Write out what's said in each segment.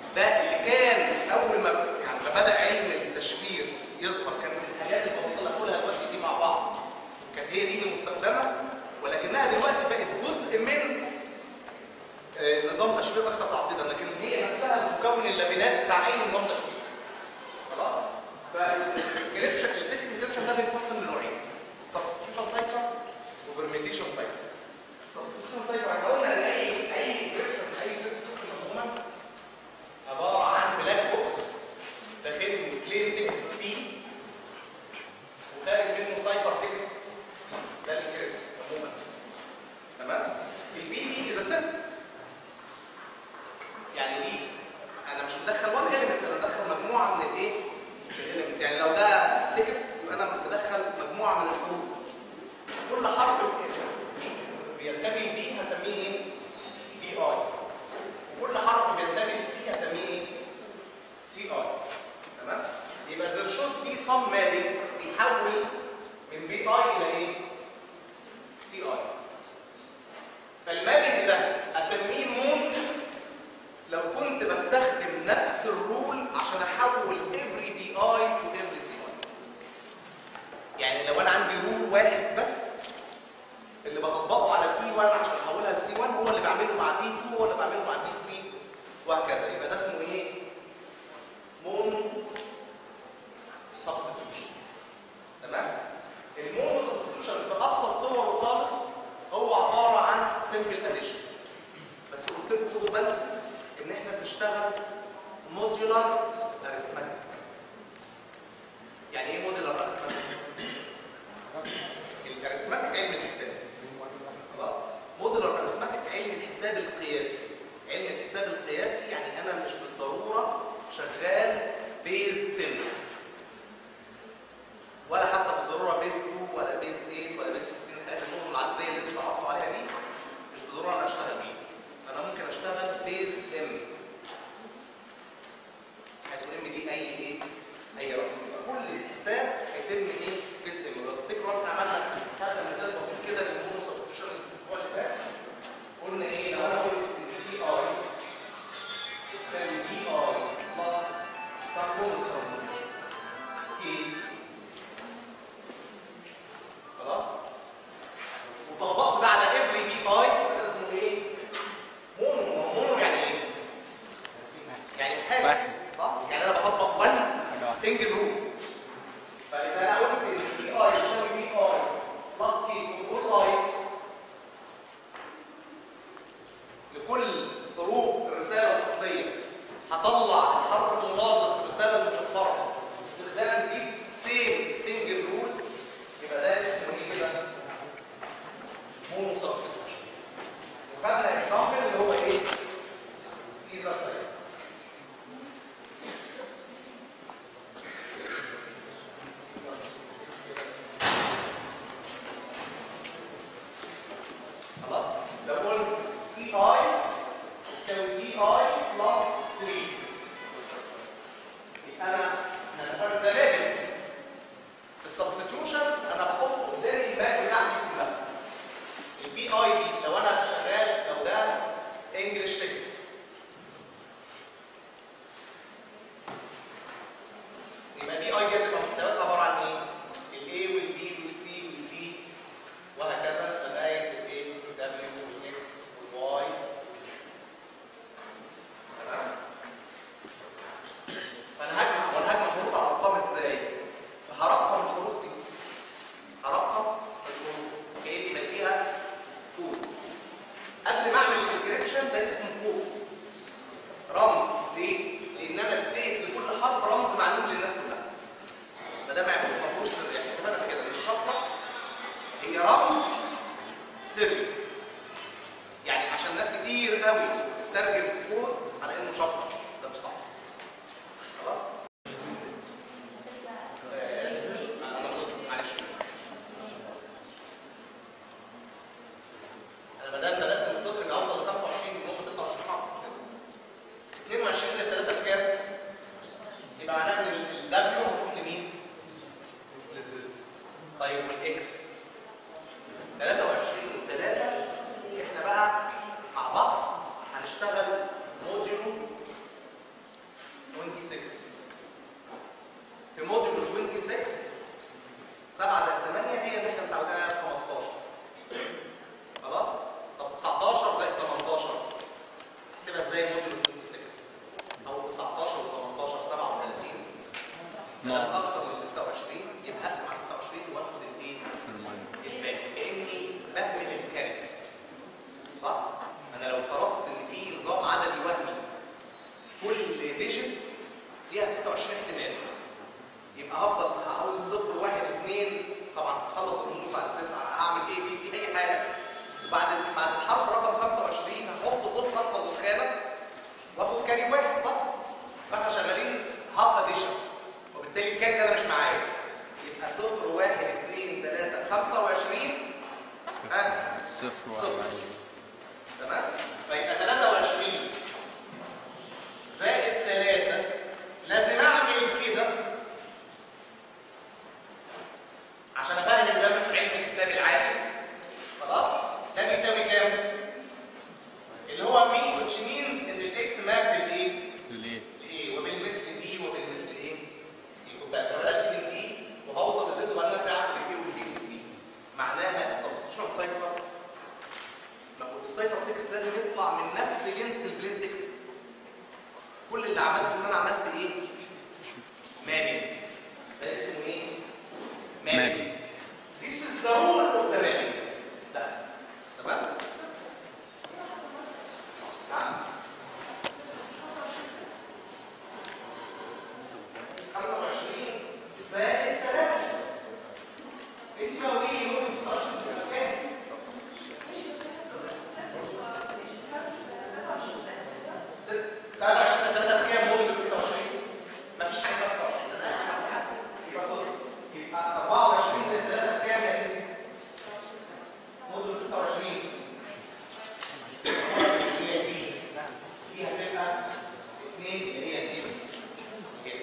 ده اللي كان اول ما يعني ما بدا علم التشفير يظهر كان من الحاجات البسيطه اللي هقولها دلوقتي دي مع بعض كانت هي دي المستخدمه ولكنها دلوقتي بقت جزء من آه، نظام تشفير اكثر تعقيدا لكن هي نفسها مكون اللبنات بتاع اي نظام تشفير خلاص فالكريبشن البيسك انكريبشن ده بينقسم لنوعين سبستيوشن سايفر وبرميتيشن سايفر السبستيوشن سايفر احنا قلنا ان اي اي انكريبشن اي كريبت سيستم عموما عباره عن بلاك بوكس داخله بلين تكست بي وخارج منه سايفر تكست سي ده الانكريبشن عموما تمام البي دي از ست يعني دي انا مش مدخل وان اليمنت انا مدخل مجموعه من الايه الاليمنتس يعني لو ده تكست يبقى انا مدخل مجموعه من الحروف كل حرف بينتمي لبي هسميه ايه بي اي وكل حرف بينتمي لسي هسميه ايه سي اي تمام يبقى there should be some mapping بيحول من بي اي الى ايه سي اي فالمابنج ده اسميه مون لو كنت بستخدم نفس الرول عشان احول every بي اي to every سي اي يعني لو انا عندي رول واحد بس اللي بطبقه على بي 1 عشان احولها لسي 1 هو اللي بعمله مع بي 2 هو اللي بعمله مع بي 3 وهكذا يبقى ده اسمه ايه؟ مون سبستيوشن تمام؟ المون سبستيوشن في ابسط صوره خالص هو عباره عن سمبل اديشن بس قلت لكم خدوا بالكم ان احنا بنشتغل موديولار اريثماتيك يعني ايه موديولار اريثماتيك؟ الاريثماتيك علم الحساب خلاص موديولار اريثماتيك علم الحساب القياسي علم الحساب القياسي يعني انا مش بالضروره شغال بيز 10 ولا حتى بالضروره بيز 2 ولا بيز 8 ولا بيز 16 الحاجات النظم العدديه اللي انتوا تعرفوا عليها دي مش بالضروره انا اشتغل بيه انا ممكن اشتغل بيز ام حيث ام دي اي ايه اي رقم يبقى كل حساب هيتم ايه بيز ام لو تفتكروا احنا عملنا هذا مثال بسيط كده للمونو سبستيوشن الاسبوع اللي فات قلنا ايه لو انا قلت ان سي اي تساوي دي اي بلس سبونسر كي خلاص وطبقت ده على افري بي اي ده اسمه ايه مونو ما هو مونو يعني ايه يعني حاجه واحد. صح يعني انا بطبق 1 سنجل رول فاذا انا قلت ان سي اي يساوي بي اي بلس كي في كل اي لكل حروف الرساله الاصليه هطلع الحرف المناظر في الرساله المشفره باستخدام ذيس سيم سنجل رول يبقى ده اسمه ايه كده؟ مونو سبستيوشن وخدنا اكزامبل اللي هو ايه؟ سيزر سايكل خلاص لو قلت سي اي تساوي دي اي بلس 3 لما اكتر من 26 يبقى هقسم على 26 واخد الايه؟ الباقي كاني بهمل الكاري صح؟ انا لو افترضت ان في نظام عددي وهمي كل ديجيت ليها 26 احتمال يبقى هفضل هقول صفر واحد اثنين طبعا هخلص الرموز بعد التسعه هعمل اي بي سي اي حاجه وبعد بعد الحرف رقم 25 هحط صفر احفظ الخانه واخد كاري واحد صح؟ فاحنا شغالين هاف اديشن وبالتالي الكاري ده انا مش معايا يبقى صفر واحد اثنين ثلاثه 25 ها صفر صفر. وأربعين تمام فيبقى 23 زائد 3 لازم اعمل كده عشان افهم ان ده مش علم الحساب العادي خلاص ده بيساوي كام اللي هو مي which means ان الاكس ماب لايه ليه؟ لايه وبالمثل دي وبالمثل ايه سي خد بالك انا بدات من دي وهوصل لزد وبعدين ارجع اخد الاي والبي والسي معناها السبستيوشن سايفر ما هو السايفر تكست لازم يطلع من نفس جنس البلين تكست كل اللي عملته ان انا عملت ايه مابينج ده اسمه ايه Mapping. This is the rule of the mapping ده تمام نعم 25 زائد 3 بتساوي ايه يوم 16 تبقى كام؟ ست- 23 3 بكام موديل 26 مفيش حاجه اسمها 26 يبقى صفر يبقى 24 زائد 3 بكام يا بنتي؟ موديل 26 دي هتبقى 2 اللي هي 2 يس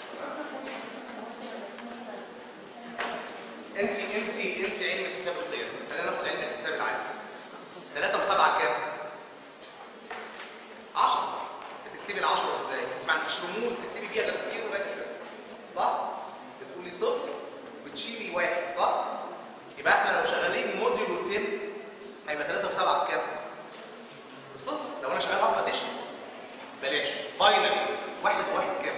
انسي انسي انسي علم الحساب القياسي خلينا ناخد علم الحساب العادي 3 و7 كام؟ 10 بتكتبي ال 10 ازاي؟ انت ما عندكش رموز تكتبي بيها غير الزيرو لغايه التسعه صح؟ بتقولي صفر وتشيلي واحد صح؟ يبقى احنا لو شغالين موديل وتم هيبقى 3 و7 بكام؟ صفر لو انا شغال هاف اديشن بلاش باينري واحد وواحد كام؟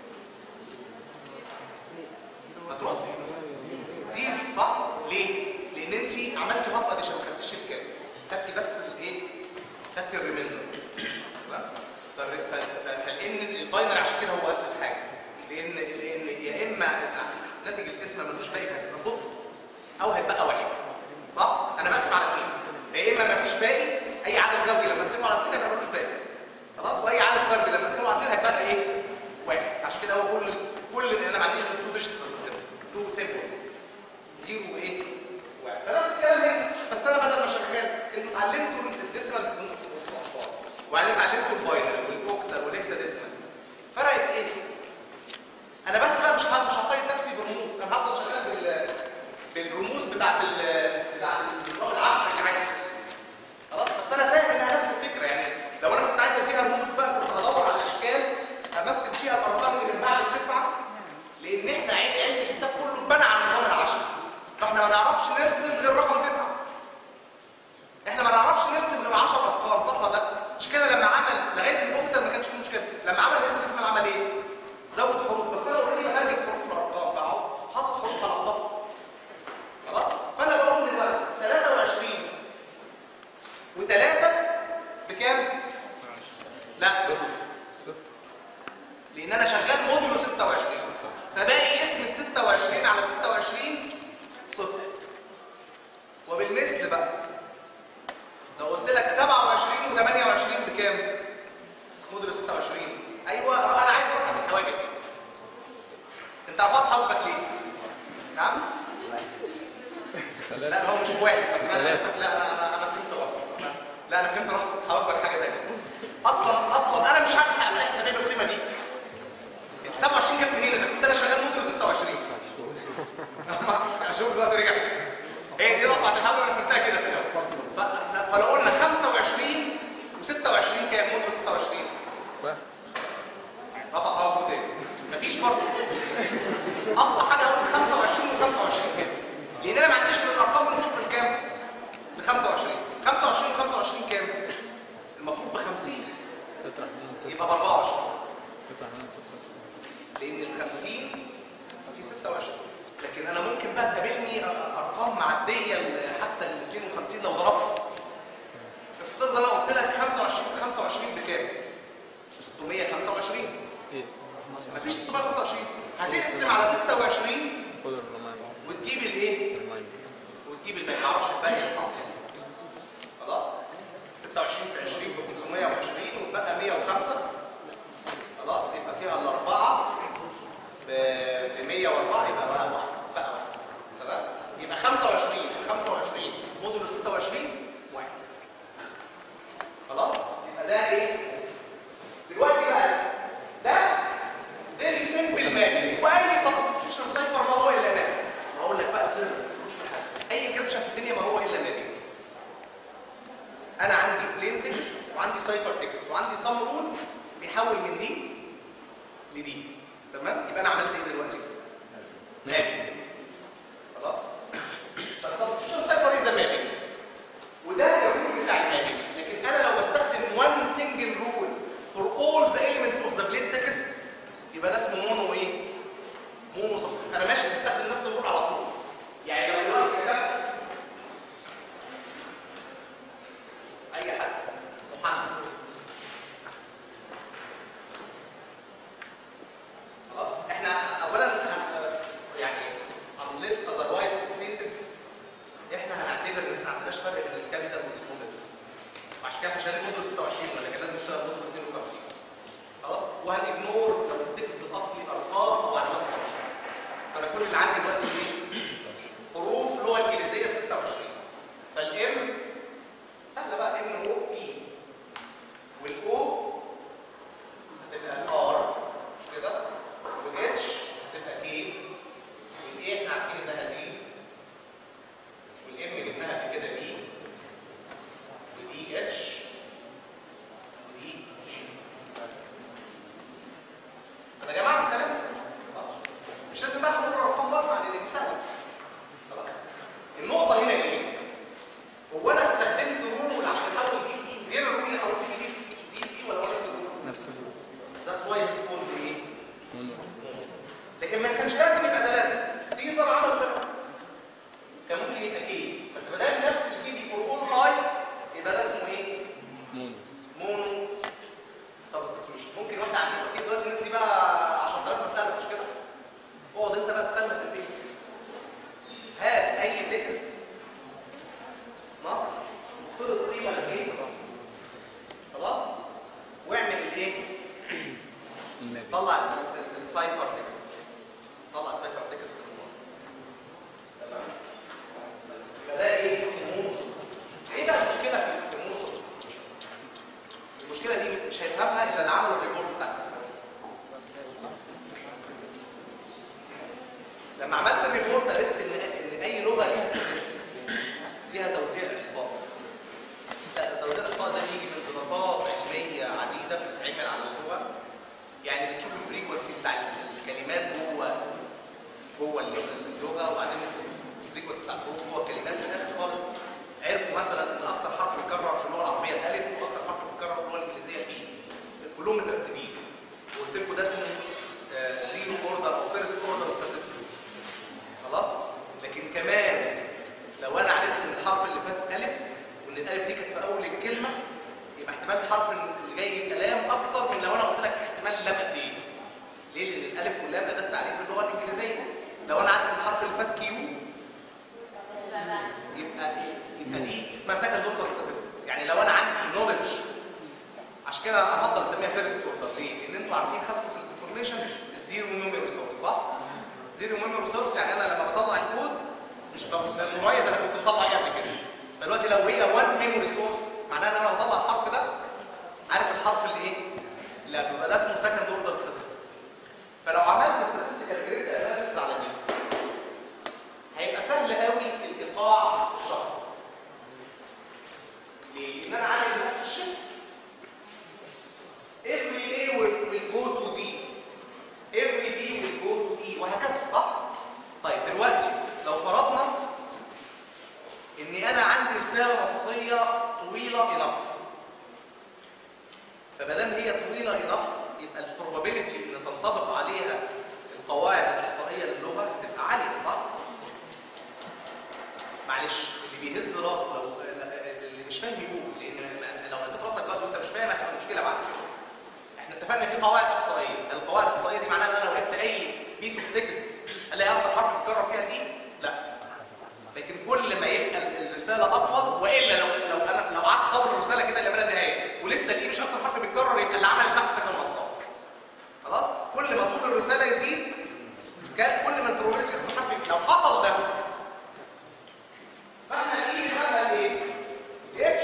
هتروح زيرو صح؟ ليه؟ لان انت عملتي هاف اديشن ما خدتيش الكام خدتي بس الايه؟ خدتي الريميندر تمام؟ فالر- ف- ف- فلان الباينري عشان كده هو اسهل حاجه لان لان يا اما ناتج القسمه ملوش باقي فهتبقى صفر او هيبقى واحد صح؟ انا بقسم على اثنين يا اما مفيش باقي اي عدد زوجي لما نقسمه على اثنين يبقى ملوش باقي خلاص واي عدد فردي لما نقسمه على اثنين هيبقى ايه؟ واحد عشان كده هو كل كل انا ما عنديش غير تو ديجيتس بستخدمهم تو سيمبلز زيرو وايه؟ واحد فنفس الكلام هنا بس انا بدل ما شغال انتوا اتعلمتوا الديسمال في النص وبعدين اتعلمتوا الباينري والاوكتال والاكساديسمال فرقت ايه؟ انا بس بقى مش ه- مش هقيد نفسي بالرموز انا هفضل شغال بال بالرموز بتاعت ال بتاعت النظام العشري اللي عايزه خلاص بس انا فاهم انها نفس الفكره يعني لو انا كنت عايز اديها رموز بقى كنت هدور على اشكال امثل فيها الارقام اللي من بعد التسعه لان احنا عل- علم الحساب كله اتبنى على النظام العشري فاحنا ما نعرفش نرسم غير رقم تسعه احنا ما نعرفش نرسم غير 10 ارقام صح ولا لا؟ مش كده لما عمل لغايه الاوكتال ما كانش فيه مشكله لما عمل الاكسديسمال عمل ايه؟ زود حروف بس انا اوريدي بترجم حروف الارقام فاهو حاطط حروف هلخبطها خلاص؟ فانا بقول دلوقتي 23 و3 بكام؟ لا بصفر لان انا شغال موديلو 26 فباقي قسمه 26 على 26 صفر وبالمثل بقى لو قلت لك 27 و28 بكام؟ موديل 26 ايوه انا عايز رقم الحواجب انت رفعت حواجبك ليه؟ نعم؟ لا هو مش بواحد بس انا ثلاثة. لا انا انا انا فهمت غلط أنا- لا انا فهمت رفعت حواجبك حاجه ثانيه اصلا اصلا انا مش هعمل اعمل حسابيه بالقيمه دي ال 27 جت منين اذا كنت انا شغال موديل 26 اشوف دلوقتي رجع هي دي رفعت الحواجب انا فهمتها كده في الاول ف- فلو قلنا 25 و26 كام موديل 26 رفع حواجبه تاني مفيش برضه اقصى حاجه اقول 25 و25 كام لان انا ما عنديش غير الارقام من صفر لكام ل 25 25 و25 كام المفروض ب 50 تطرح منهم ستة يبقى ب 24 تطرح منهم ستة لان ال 50 ارقام معديه ل- حتى ال 52 لو ضربت افترض انا قلت لك 25 في 25 بكام 625 ايه مفيش 625 هتقسم على 26 خد الرماني وتجيب الايه الرماني وتجيب الباقي معرفش الباقي يتحط خلاص 26 في 20 ب 520 وتبقى 105 خلاص يبقى فيها الاربعه ب 104 يبقى بقى واحد بقى واحد تمام يبقى 25 في 25 موديل 26 واحد خلاص يبقى ده ايه دلوقتي بقى ده فيري سمبل ماب واي سبستيوشن سايفر ما هو الا ماب هقول لك بقى سر مش حاجه اي كربشه في الدنيا ما هو الا ماب انا عندي بلين تكست وعندي سايفر تكست وعندي سم رول بيحول من دي لدي تمام يبقى انا عملت ايه دلوقتي ماب خلاص فالسبستيوشن سايفر از مابينج وده الرول بتاع المابينج لكن انا لو بستخدم one single rule for all the elements of the plain text يبقى ده اسمه مونو ايه؟ مونو صف انا ماشي بستخدم نفس الرول على طول يعني لو دلوقتي كتبت اي حد محمد خلاص احنا اولا هن- يعني unless otherwise stated احنا هنعتبر ان احنا ما عندناش فرق بين الكابيتال والسمول ليترز وعشان كده احنا شغالين موديل 26 ولا كان لازم نشتغل موديل 52 خلاص وهنجنور لو في التكست الاصلي ارقام او علامات خاصه فانا كل اللي عندي دلوقتي ايه؟ حروف اللغه الانجليزيه 26 فالام سهله بقى ان او بي والاو هتبقى ار مش كده والاتش هتبقى كي والاي احنا عارفين انها دي والام جبناها قبل كده بي ودي اتش ودي جي انا جمعت الثلاثه صح مش لازم بقى اخد الارقام واجمع لان دي سهله خلاص النقطه هنا ايه هو انا استخدمت رول عشان احول دي دي غير الرول اللي حولت دي دي دي دي ولا هو نفس الرول نفس الرول ذاتس واي ذس كولد ايه مونو. لكن ما كانش لازم يبقى ثلاثه سيزر عمل ثلاثه كان ممكن يبقى كي بس ما دام نفس الكي دي فور اول اي يبقى ده اسمه ايه مونو مونو سبستيتيوشن ممكن واحد عندك فيه دلوقتي ان انت بقى 10000 مساله مش كده اقعد انت بقى استنى في البيت هات اي تكست نص وفرض قيمه للجيم خلاص واعمل الايه المابي طلع ال- ال- السايفر تكست طلع السايفر تكست للنص تمام يبقى ده ايه اسمه مونو ايه بقى المشكله في في مونو سبستيتيوشن المشكله دي مش هيفهمها الا اللي عمل الريبورت بتاع الاسبوع لما عملت الريبورت عرفت ان ان اي لغه ليها statistics ليها توزيع احصائي لا، توزيع الاحصائي ده بيجي من دراسات علميه عديده بتتعمل على اللغه يعني بتشوف الفريكونسي بتاع الكلمات جوه جوه اللغه وبعدين الفريكونسي بتاع الحروف جوه الكلمات في الاخر خالص عرفوا مثلا ان اكتر حرف بيتكرر في اللغه العربيه الالف واكتر حرف بيتكرر في اللغه الانجليزيه البي كلهم مترتبين وقلت لكم ده اسمه زيرو اوردر او فيرست اوردر statistics خلاص لكن كمان لو انا عرفت ان الحرف اللي فات الف وان الالف دي كانت في اول الكلمه يبقى احتمال الحرف اللي جاي يبقى لام اكتر من لو انا قلت لك احتمال اللام قد ايه ليه لان الالف واللام ده التعريف اللغه الانجليزيه لو انا عارف ان الحرف اللي فات كيو يبقى يبقى دي اسمها سكند اوردر statistics يعني لو انا عندي نولج عشان كده انا افضل اسميها فيرست اوردر ليه؟ لان انتوا عارفين خدتوا في الانفورميشن الزيرو ميموري سورس صح؟ زيرو ميموري سورس يعني انا لما بطلع الكود مش ببقى مرايز انا كنت بطلع ايه قبل كده دلوقتي لو هي 1 ميموري سورس معناها ان انا بطلع الحرف ده عارف الحرف اللي ايه؟ لا بيبقى ده اسمه سكند اوردر statistics فلو عملت statistical جريد اناليسيس على دي هيبقى سهل قوي الايقاع الشخص ليه؟ لان انا عامل نفس الشيفت every A will, will go to D every B will go to E وهكذا صح؟ طيب دلوقتي لو فرضنا اني انا عندي رساله نصيه طويله enough فما دام هي طويله enough يبقى البروبابيلتي ان اتفقنا في قواعد اقصائيه القواعد الاقصائيه دي معناها ان انا لو جبت اي بيس اوف تكست الاقي اكتر حرف بيتكرر فيها الاي لا لكن كل ما يبقى ال- الرساله اطول والا لو لو انا لو قعدت اطول الرساله كده لما النهايه ولسه الاي مش اكتر حرف بيتكرر يبقى اللي عمل البحث ده كان غلطان خلاص كل ما طول الرساله يزيد كان كل ما البروبابيلتي اكتر حرف يبقى. لو حصل ده فاحنا الاي بنعمل ايه؟ اتش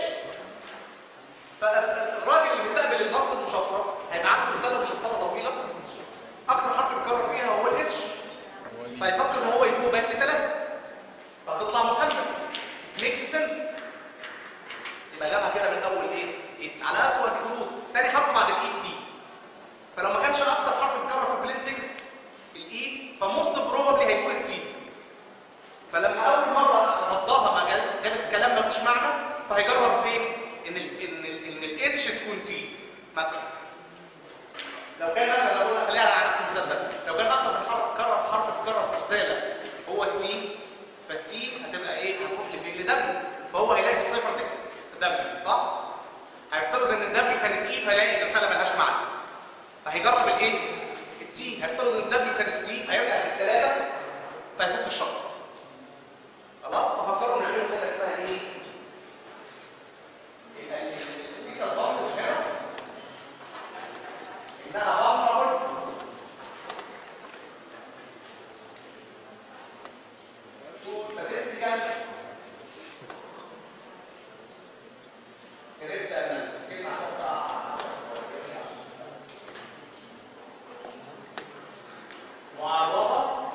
فالراجل اللي بيستقبل النص المشفر هيبقى عنده رساله مشفره طويله اكتر حرف بيتكرر فيها هو الاتش هو ال- فيفكر ان هو يجيبه باك لثلاثه فهتطلع محمد ميكس سنس يبقى جابها كده من اول ايه؟ إيه؟ على اسوأ الفروض تاني حرف بعد الاي تي فلو ما كانش اكتر حرف اتكرر في البلين تكست الاي فموست بروبابلي هيكون التي فلما اول مره ردها ما جاب- جابت كلام ملوش معنى فهيجرب ايه؟ ان ال ان ال ان الاتش تكون تي مثلا لو كان مثلا لو قلنا خليها على نفس المثال ده لو كان اكتر من حرف كرر حرف اتكرر في رساله هو التي فالتي هتبقى ايه؟ هتروح لفين؟ لدبليو فهو هيلاقي في السيفر تكست دبليو صح؟ هيفترض ان الدبليو كانت اي فيلاقي الرساله ملهاش معنى فهيجرب الايه؟ التي هيفترض ان الدبليو كانت تي فهيرجع للثلاثه فيفك الشفره خلاص ففكروا نعملوا حاجه اسمها ايه؟ يبقى ال- ال- الكيسه الضغط مش هنا انها vulnerable to statistical correct analysis. كلمة هحطها معرضة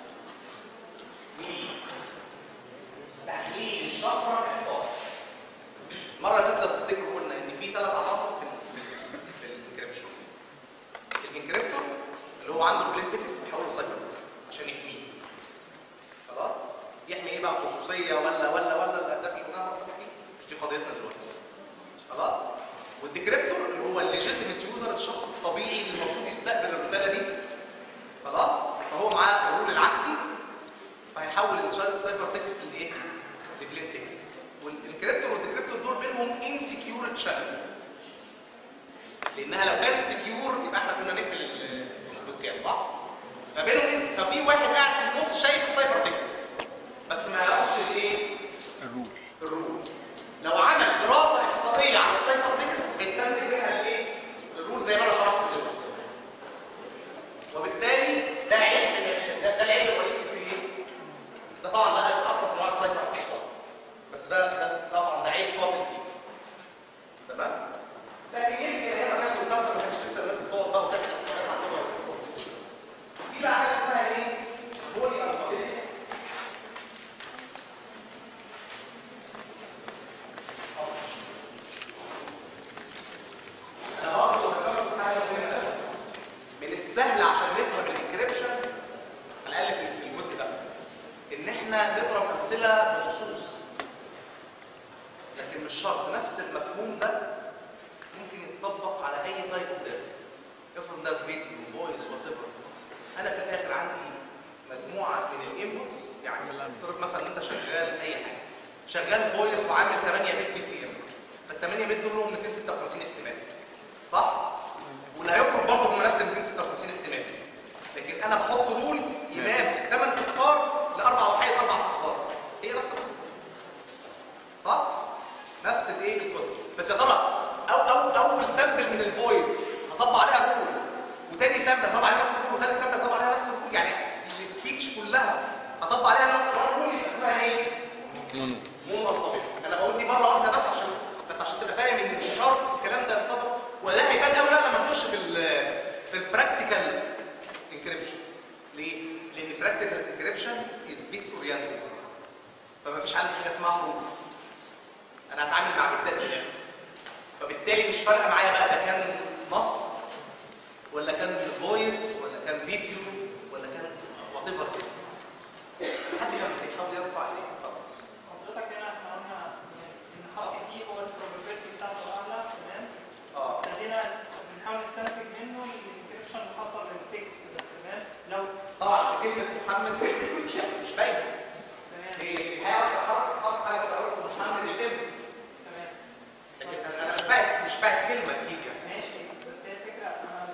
لتحليل الشفرة الإحصائي. المرة اللي فاتت لو تفتكروا قلنا إن في ثلاث عناصر في ال في الانكريبشن. الانكريبتور اللي هو عنده البلين تكست بيحوله سايفر تكست عشان يحميه. خلاص؟ يحمي ايه بقى خصوصية ولا ولا ولا الأهداف اللي كنا بنعرفها دي؟ مش دي قضيتنا دلوقتي. خلاص؟ والديكريبتور اللي هو الليجيتيميت يوزر الشخص الطبيعي اللي المفروض يستقبل الرسالة دي. خلاص؟ فهو معاه الرول العكسي فهيحول السايفر تكست لايه؟ لبلين تكست. والانكريبتور والديكريبتور دول بينهم انسكيور تشانل. لانها لو كانت سكيور يبقى احنا كنا نقفل ال- الدكان صح؟ فبينهم انس ففي واحد قاعد في النص شايف السايفر تكست بس ما يعرفش الايه؟ الرول الرول. لو عمل دراسه احصائيه على السايفر تكست هيستنتج منها الايه؟ الرول زي ما انا شرحت دلوقتي. وبالتالي ده عيب ده, ده العيب الرئيسي في ايه؟ ده طبعا ده ابسط انواع السايفر اصلا بس ده ده طبعا ده عيب قاتل فيه تمام؟ لكن يمكن ايام ما كان مستخدم ما كانش لسه الناس بتقعد بقى وتعمل احصائيات على اللغه والقصص دي. دي بقى حاجه اسمها ايه؟ بولي الفابيتيك انا برضه ذكرت حاجه مهمه قوي. من السهل عشان نفهم الانكريبشن على الاقل في في الجزء ده ان احنا نضرب امثله بنصوص لكن مش شرط نفس المفهوم ده ممكن يتطبق على اي تايب اوف داتا افرض ده فيديو فويس وات ايفر انا في الاخر عندي مجموعه من الانبوتس يعني افترض مثلا ان انت شغال اي حاجه شغال فويس وعامل 8 بت بي سي ام فال 8 بت دول لهم 256 احتمال صح؟ واللي هيخرج برضه هم نفس ال 256 احتمال لكن انا بحط رول يمام الثمان اصفار لاربع وحيد اربع اصفار هي نفس القصه صح؟ نفس الايه القصه بس يا ترى أو أو اول سامبل من الفويس هطبق عليها رول وتاني سامبل هطبق عليها نفس الرول وتالت سامبل هطبق عليها نفس الرول يعني السبيتش كلها هطبق عليها رول يبقى اسمها ايه؟ مونو مو مرتبط انا بقول دي مره واحده بس عشان بس عشان تبقى فاهم ان مش شرط الكلام ده ينطبق وده هيبان قوي بقى لما نخش في ال في البراكتيكال انكريبشن ليه؟ لان البراكتيكال انكريبشن از بيت اورينتد فما فيش عندي حاجه اسمها حروف انا هتعامل مع بيتات هنا فبالتالي مش فارقه معايا بقى ده كان نص ولا كان فويس ولا كان فيديو ولا كان وات ايفر حد كان بيحاول يرفع ايديه اتفضل. حضرتك هنا احنا قلنا ان حرف الدي هو البروبابيلتي بتاعته اعلى تمام اه ابتدينا بنحاول نستنتج منه الانكريبشن اللي حصل للتكست ده تمام لو طبعا في كلمة محمد مش مش باينة تمام هي في الحقيقة أكتر حرف حط حاجة في الأول محمد الإم تمام لكن أنا أنا مش باعت مش باعت كلمة أكيد يعني ماشي بس هي الفكره انا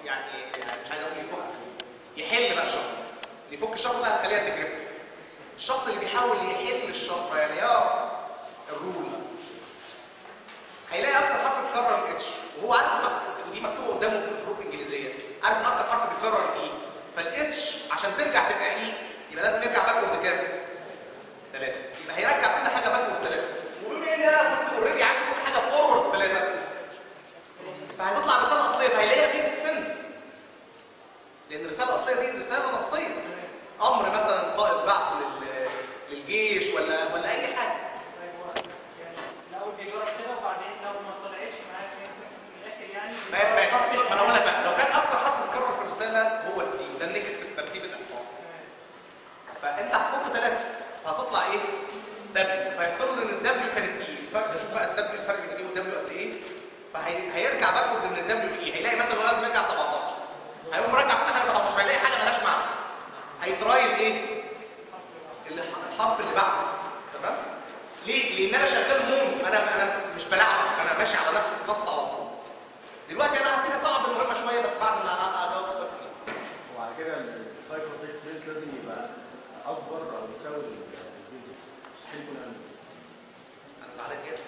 يعني يعني مش عايز اقول يفك يحل بقى الشفره اللي يفك الشفره ده هنخليها ديكريبت الشخص اللي بيحاول يحل الشفره يعني يعرف الرول هيلاقي اكتر حرف بيتكرر الاتش وهو عارف إن دي مكتوبه قدامه بحروف انجليزيه عارف ان اكتر حرف بيتكرر الاي فالاتش عشان ترجع تبقى اي يبقى لازم يرجع باكورد كام؟ ثلاثه يبقى هيرجع كل حاجه باكورد ثلاثه وبما ان انا كنت اوريدي عامل كل حاجه فورورد ثلاثه فهتطلع الرساله الاصليه فهيلاقيها ميكس سنس لان الرساله الاصليه دي رساله نصيه امر مثلا قائد بعته لل- للجيش ولا ولا اي حاجه طيب هو يعني الاول بيجرب كده وبعدين لو ما طلعتش معاك في الاخر يعني ما- ماشي الحرف طب ما انا الأول. اقول لك بقى لو كان اكتر حرف متكرر في الرساله هو التي ده النكست في ترتيب الاحصاء فانت هتحط ثلاثه فهتطلع ايه؟ دبليو فيفترض ان الدبليو كانت ايه الفرق نشوف بقى الدبليو الفرق بين ايه والدبليو قد ايه فهيرجع باكورد من الدبليو لايه هيلاقي مثلا هو لازم يرجع 17 هيقوم راجع كل حاجه 17 هيلاقي حاجه مالهاش معنى هيترايل ايه؟ اللي- الحرف اللي بعده تمام؟ ليه؟ لان انا شغال مون انا انا مش بلعب انا ماشي على نفس الخط على طول دلوقتي انا هبتدي اصعب المهمه شويه بس بعد ما أ- اجاوب سؤال تاني وعلى كده السايفر تكست سبيس لازم يبقى اكبر او يساوي الفيديوز مستحيل يكون اقل انا زعلان جدا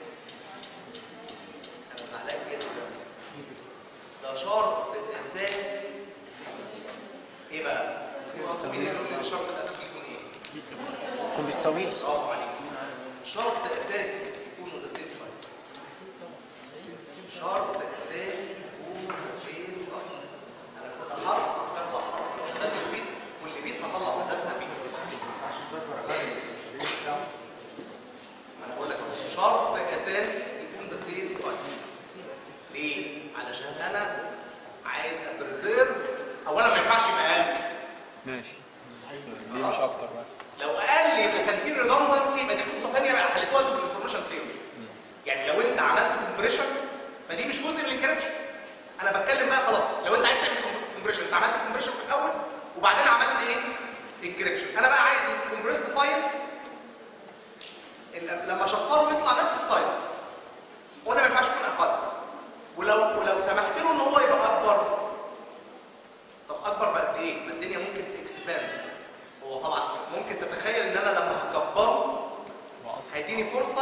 انا زعلان جدا ده شرط اساسي ايه بقى؟ مين اللي يقول لي الشرط الاساسي يكون ايه؟ يكون بيساويه برافو عليك شرط اساسي يكون ذا سيم سايز شرط اساسي يكون ذا سيم سايز انا كل حرف هطلع حرف مش ده البيت واللي بيت هطلع قدامها بيت عشان سايفر اقل الرينج بتاعه انا بقول لك شرط اساسي يكون ذا سيم سايز ليه؟ علشان انا عايز ابريزيرف اولا ما ينفعش يبقى اقل ماشي دي مش اكتر بقى لو اقل يبقى كان في ريدندنسي يبقى دي قصه ثانيه بقى حلتوها انتوا بالانفورميشن ثيوري يعني لو انت عملت كومبريشن فدي مش جزء من الانكريبشن انا بتكلم بقى خلاص لو انت عايز تعمل كومبريشن انت عملت كومبريشن في الاول وبعدين عملت ايه انكريبشن انا بقى عايز الكومبريست فايل ال- لما اشفره يطلع نفس السايز وانا ما ينفعش يكون اقل ولو ولو سمحت له ان هو يبقى اكبر طب اكبر بقد ايه ما الدنيا ممكن تكسباند هو طبعا ممكن تتخيل ان انا لما هكبره هيديني فرصه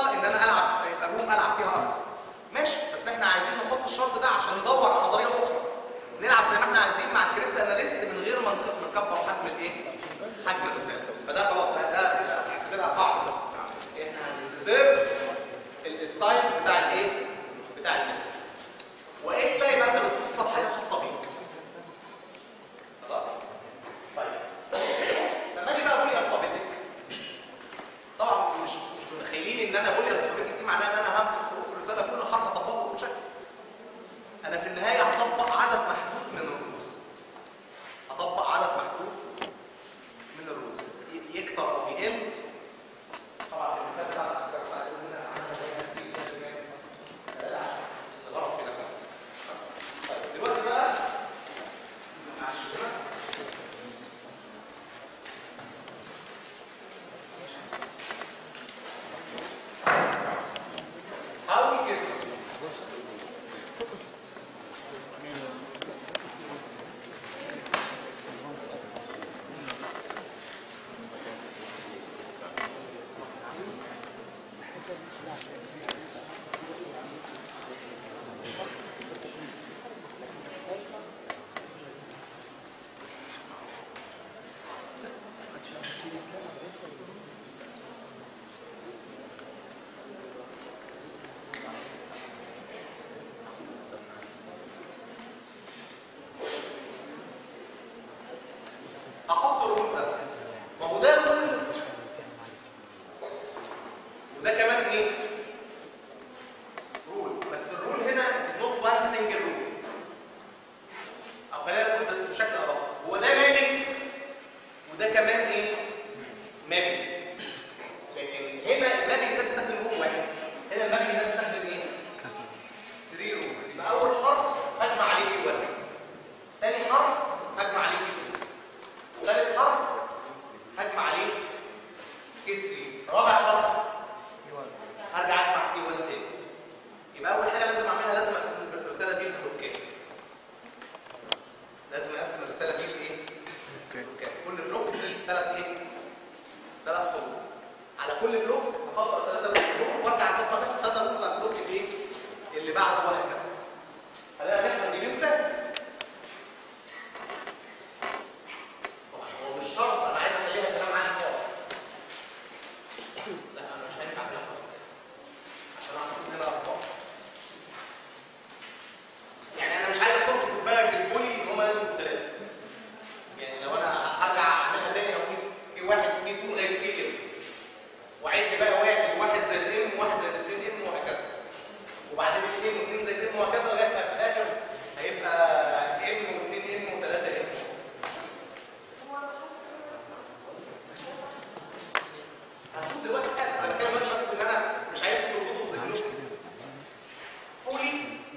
لازم اقسم الرساله دي لايه؟ اوكي بلوكات. كل بلوك فيه ثلاث ايه؟ ثلاث حروف على كل بلوك اطبق ثلاثه بلوك وارجع اطبق نفس الثلاثه بلوك على البلوك الايه؟ اللي بعده وهكذا خلينا نفهم دي نمسك طبعا هو مش شرط انا عايز اخليها كلام عام خالص لا انا مش هينفع كلام خالص عشان اعرف هنا ارقام يعني انا مش عايز تربط في دماغك البولي ان هم لازم يبقوا ثلاثه يعني لو انا هرجع اعملها تاني اقول كي واحد كي اتنين غير كي ام وعد بقى واحد واحد زائد ام واحد زائد اتنين ام وهكذا وبعدين اتنين واثنين زائد ام وهكذا لغايه ما في الاخر هيبقى ام واثنين ام وثلاثه ام هنشوف دلوقتي حاجه انا بتكلم دلوقتي بس ان انا مش عايز تربطوا في ذهنكم قولي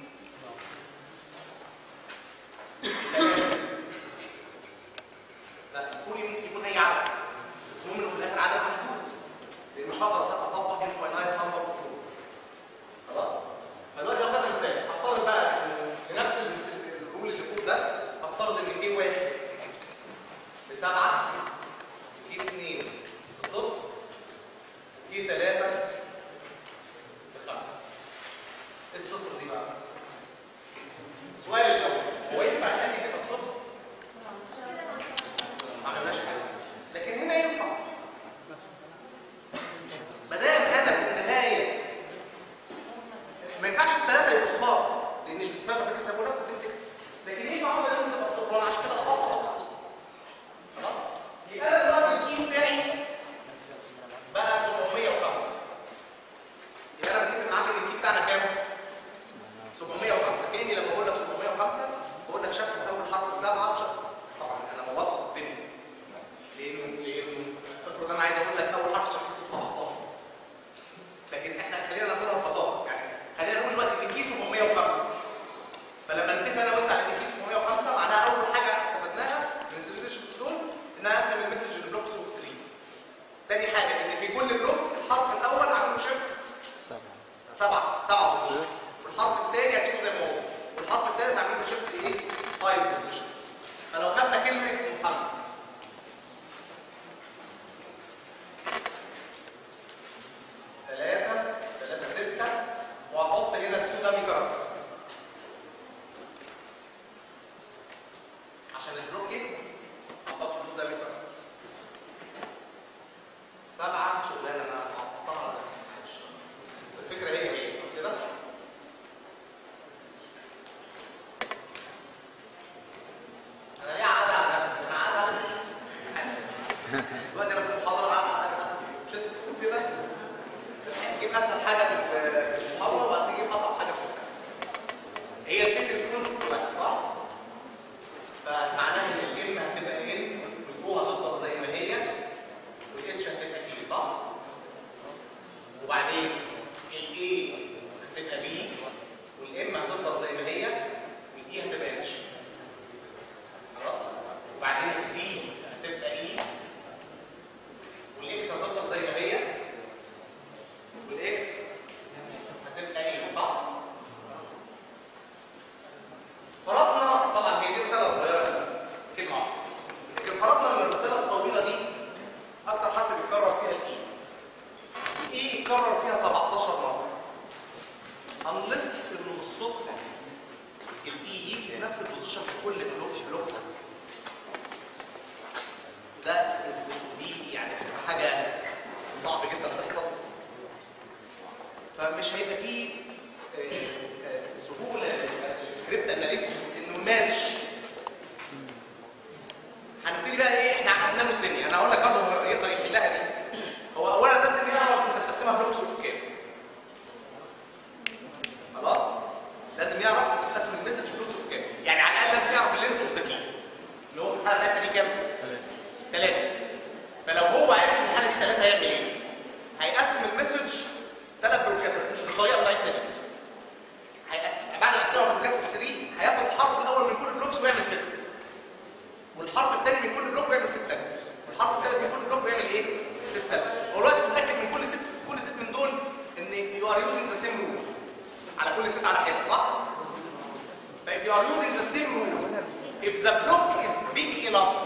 لا الكولي ممكن يكون اي عدد بس المهم انه في الاخر عدد محدود لان مش هقدر اطبق انفاينايت نمبر اوف روز خلاص فدلوقتي لو خدنا مثال هفترض بقى إن لنفس المس- الرول اللي فوق ده هفترض ان كي واحد بسبعه كي اثنين بصفر كي ثلاثه بخمسه ايه الصفر دي بقى؟ السؤال الاول هو ينفع الحاجه تبقى بصفر؟ ما عملناش حاجه لكن هنا ينفع ما دام انا في النهايه ما ينفعش الثلاثه يبقوا صفار لان الصفر بتكسب ونفس الانتكس لكن ينفع واحده منهم تبقى بصفر وانا عشان كده اسطح بالصفر خلاص يبقى انا دلوقتي الكي بتاعي بقى 705 يبقى انا بتفق معاك ان الكي بتاعنا كام؟ 705 كاني لما بقول لك 705 بقول لك شفت اول حرف سبعه وشفت طبعا انا ببسط الدنيا لانه لانه افرض انا عايز اقول لك اول حرف شفته ب 17 لكن احنا خلينا ناخدها ببساطه يعني خلينا نقول دلوقتي ان الكي 705 فلما نتفق انا وانت على ان الكي 705 معناها اول حاجه استفدناها من السوليوشن دول ان انا اقسم المسج لبلوكس اوف 3 تاني حاجه ان في كل بلوك الحرف الاول عامل شيفت سبعة سبعة سبعة بوزيشن والحرف الثاني هسيبه زي ما هو والحرف الثالث عاملين له شيفت ايه؟ 5 بوزيشن فلو خدنا كلمة محمد ثلاثة ثلاثة ستة وهحط هنا تو دامي كاركترز عشان البلوك يكمل هحط تو دامي كاركترز سبعة شغلانة أنا صعبتها على نفسي معلش بس الفكرة هي هي مش كده؟ أنا ليه عقد على نفسي؟ أنا عقد على دلوقتي أنا في المحاضرة عقد على مش أنت بتقول كده؟ تجيب أسهل حاجة في في المحاضرة وبعدين تجيب أصعب حاجة في الامتحان. هي الفكرة الكونسبت واحد صح؟ فمعناها إن الإم هتبقى إن والجو هتفضل زي ما هي والاتش هتبقى بي صح؟ وبعدين الاي هتبقى بي والام هتفضل زي ما هي والاي هتبقى اتش خلاص؟ وبعدين الدي هتبقى اي والاكس هتفضل زي ما هي والاكس هتبقى اي صح؟ فرضنا طبعا هي دي رساله صغيره كلمه واحده لكن فرضنا ان الرساله الطويله دي اكتر حرف بيتكرر فيها الاي الاي يتكرر فيها 17 مره unless انه بالصدفه الاي يجي في نفس البوزيشن في كل بلوك بلوك ده دي يعني هتبقى حاجه صعب جدا تحصل فمش هيبقى فيه آه، آه، سهوله الكريبت اناليست انه ماتش هنبتدي بقى ايه احنا عقدنا له الدنيا انا هقول لك برضه هو يقدر يحلها دي هو اولا لازم يعرف انت تقسمها بلوكس اوف كام خلاص لازم يعرف انت تقسم المسج بلوكس اوف كام يعني على الاقل لازم يعرف اللينس اوف ذا كي اللي هو في الحاله بتاعتنا دي كام ثلاثه فلو هو عرف ان الحاله دي ثلاثه هيعمل ايه هيقسم المسج ثلاث بلوكات بس مش بالطريقه بتاعتنا دي هي- بعد ما يقسمها بلوكات اوف 3 هياخد الحرف الاول من كل بلوكس ويعمل ست والحرف الثاني من كل بلوك ويعمل ست تاني والحرف الثالث من كل if the block is big enough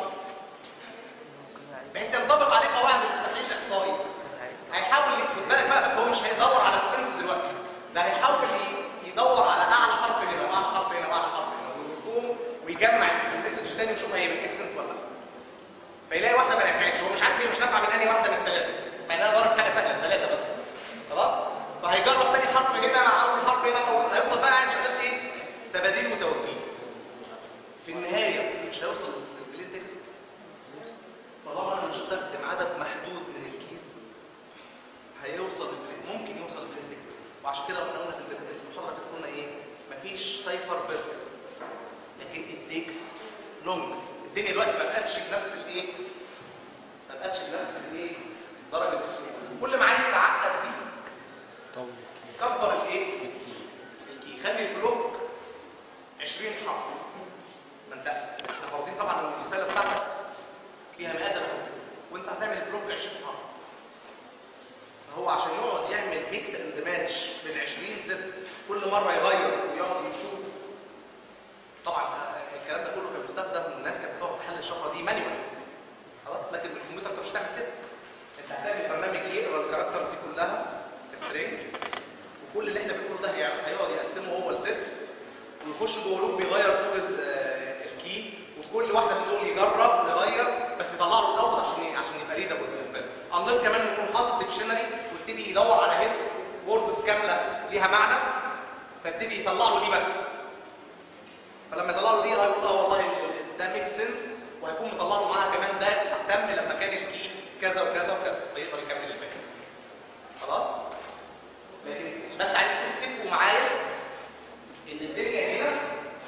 بحيث ينطبق عليه قواعد التحليل الاحصائي هيحاول خد بالك بقى بس هو مش هيدور على السنس دلوقتي ده هيحاول ي- يدور على اعلى حرف هنا واعلى حرف هنا واعلى حرف هنا ويقوم ويجمع المسج تاني ويشوف هي بتميك سنس ولا لا فيلاقي واحده ما نفعتش هو مش عارف هي مش نافعه من انهي واحده من الثلاثه مع انها ضرب حاجه سهله ثلاثه بس خلاص فهيجرب تاني حرف هنا مع اول حرف هنا او هيفضل بقى قاعد شغال ايه تباديل وتوفيق في النهايه مش هيوصل للبلين تكست طالما انا مستخدم عدد محدود من الكيس هيوصل للبلين ممكن يوصل للبلين تكست وعشان كده قلنا في البداية- المحاضره اللي فاتت قلنا ايه مفيش سايفر بيرفكت لكن التيكس لونج الدنيا دلوقتي ما بقتش بنفس الايه ما بقتش بنفس الايه درجه السهوله كل ما عايز تعقد دي طول كبر الايه الكي خلي البلوك 20 حرف ما انت احنا فاضيين طبعا الرساله بتاعتك فيها مئات الحروف وانت هتعمل البلوك 20 حرف فهو عشان يقعد يعمل ميكس اند ماتش بين 20 ست كل مره يغير ويقعد يشوف طبعا الكلام ده كله كان بيستخدم والناس كانت بتقعد تحل الشفره دي مانيوال خلاص لكن بالكمبيوتر انت مش هتعمل كده انت هتعمل برنامج يقرا الكاركترز دي كلها سترينج وكل اللي احنا بنقوله ده هيعمل- هيقعد يقسمه هو لسيتس ويخش جوه لوب بيغير طول ال- آه، الكي وفي كل واحده من دول يجرب ويغير بس يطلع له الاوت عشان ي- عشان يبقى ريدابل بالنسبه له انلس كمان يكون حاطط ديكشنري ويبتدي يدور على هيتس ووردز كامله ليها معنى فيبتدي يطلع له دي بس فلما يطلع له دي هيقول اه والله ال- ال- ده ميك سنس وهيكون مطلع له معاها كمان ده هتم لما كان الكي كذا وكذا وكذا فيقدر يكمل الباقي خلاص لكن بس عايزكم تتفقوا معايا ان الدنيا هنا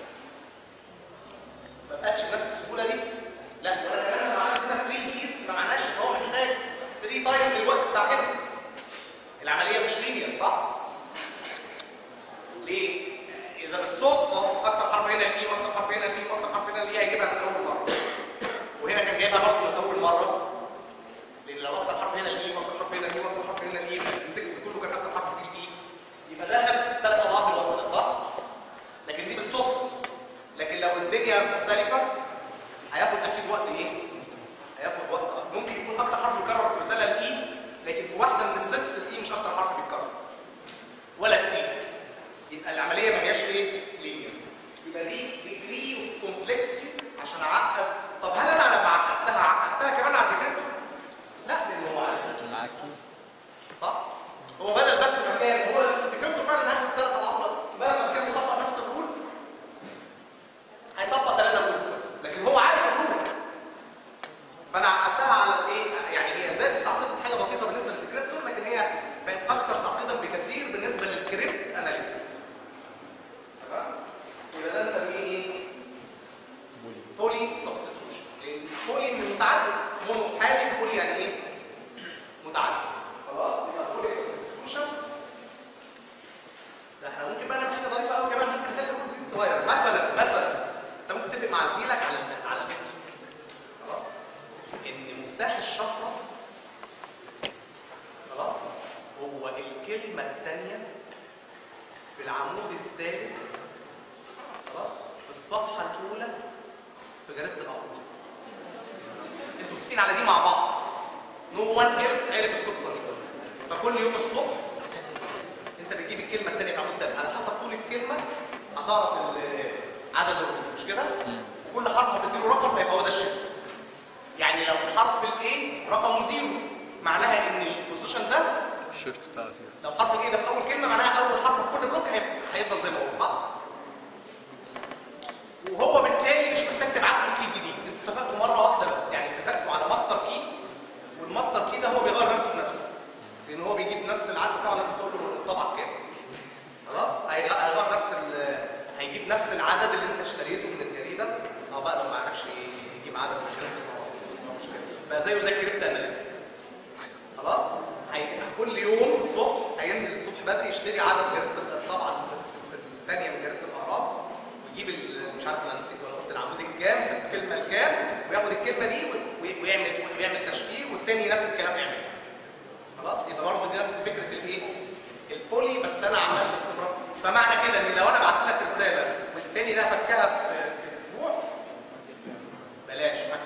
ما بقتش بنفس السهوله دي لا وانا كمان لما عندنا 3 كيز ما معناش ان هو محتاج 3 تايمز الوقت بتاع هنا العمليه مش لينير صح؟ ليه؟ اذا بالصدفه اكتر حرف هنا الاي واكتر حرف هنا الاي واكتر حرف هنا الاي هيجيبها من اول مره وهنا كان جايبها برضه من اول مره لان لو اكتر حرف هنا الاي واكتر حرف هنا الاي واكتر حرف هنا الاي التكست كله كان اكتر حرف فيه الاي يبقى ده خد ثلاث اضعاف الوقت ده صح؟ لكن دي بالصدفه لكن لو الدنيا مختلفه هياخد اكيد وقت ايه؟ هياخد وقت أكتر. ممكن يكون اكتر حرف بيتكرر في رساله الاي لكن في واحده من السيتس الاي مش اكتر حرف بيتكرر ولا التي يبقى العمليه ما هياش ايه؟ لينير يبقى دي ديجري اوف كومبلكسيتي عشان اعقد طب هل انا لما عقدتها عقدتها كمان على الديكريتور؟ لا لان هو عارف معاكي صح؟ هو بدل بس ما كان هو الديكريتور فعلا هياخد ثلاث اضعاف بدل ما كان بيطبق نفس الرول هيطبق ثلاثه رولز بس لكن هو عارف الرول فانا عقدتها على الايه؟ يعني هي زادت تعقيد حاجه بسيطه بالنسبه للديكريتور لكن هي بقت اكثر تعقيدا بكثير بالنسبه للكريبت اناليست تمام؟ يبقى ده نسميه ايه؟ بولي سبستيتيوشن لان بولي من متعدد مونو حالي بولي يعني ايه؟ متعدد خلاص يبقى بولي سبستيتيوشن ده احنا ممكن بقى نعمل حاجه ظريفه قوي كمان ممكن نخلي الرولز دي تتغير مثلا مثلا انت ممكن تتفق مع زميلك على على بيت خلاص ان مفتاح الشفره خلاص هو الكلمه الثانيه في العمود الثالث خلاص في الصفحه الاولى في جريده الارض انتوا متفقين على دي مع بعض نو وان ايلس عرف القصه دي فكل يوم الصبح انت بتجيب الكلمه الثانيه في العمود الثالث على حسب طول الكلمه هتعرف ال- عدد الرولز مش كده؟ كل حرف هتديله رقم فيبقى هو ده الشيفت يعني لو حرف الاي رقمه زيرو معناها ان البوزيشن ده الشيفت بتاع زيرو لو حرف الاي ده في اول كلمه معناها اول حرف في كل بلوك هيبقى- هيفضل زي ما هو صح؟ وهو بالتالي مش محتاج تبعت له كي جديد انتوا اتفقتوا مره واحده بس يعني اتفقتوا على ماستر كي والماستر كي ده هو بيغير نفسه بنفسه لان هو بيجيب نفس العدد طبعا لازم تقول له الطبع كام خلاص هيغ- هيغير نفس ال- هيجيب نفس العدد اللي انت اشتريته من الجريده او بقى لو ما عرفش يجيب عدد من الجريده هو مش كده. بقى زيه زي كريبت اناليست خلاص هي- كل يوم الصبح هينزل الصبح بدري يشتري عدد جريده طبعا في الثانيه من جريده الاهرام ويجيب ال- مش عارف انا نسيت ولا قلت العمود الكام في الكلمه الكام وياخد الكلمه دي وي- ويعمل ويعمل تشفير والتاني نفس الكلام يعمل خلاص يبقى برضه دي نفس فكره الايه؟ البولي بس انا عمال باستمرار فمعنى كده ان لو انا بعت لك رساله والتاني ده فكها في, في اسبوع